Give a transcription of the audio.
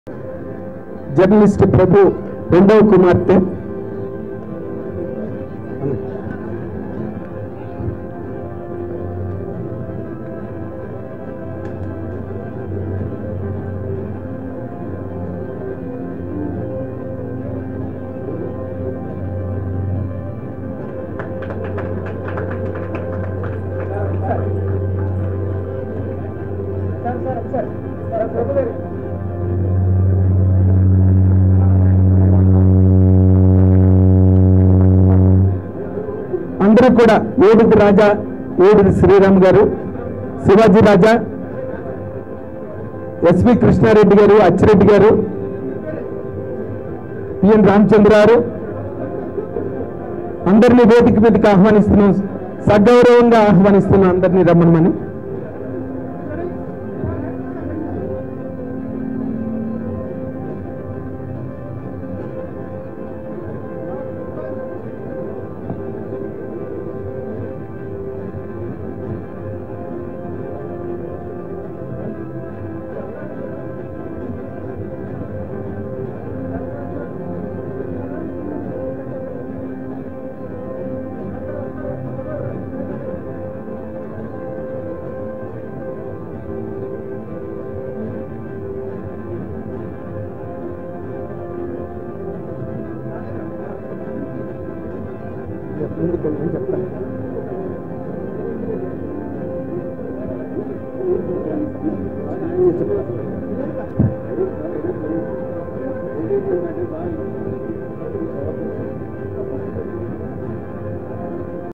journalist ప్రభు రెండవ కుమార్తె అందరూ కూడా ఏడుది రాజా ఏడుది శ్రీరామ్ గారు శివాజీ రాజా ఎస్వి కృష్ణారెడ్డి గారు అచ్చిరెడ్డి గారు పిఎన్ రామచంద్ర గారు అందరినీ వేదిక మీదకి ఆహ్వానిస్తున్నాం సగౌరవంగా ఆహ్వానిస్తున్నాం అందరినీ రమ్మనమని చెప్తాను చెప్తాను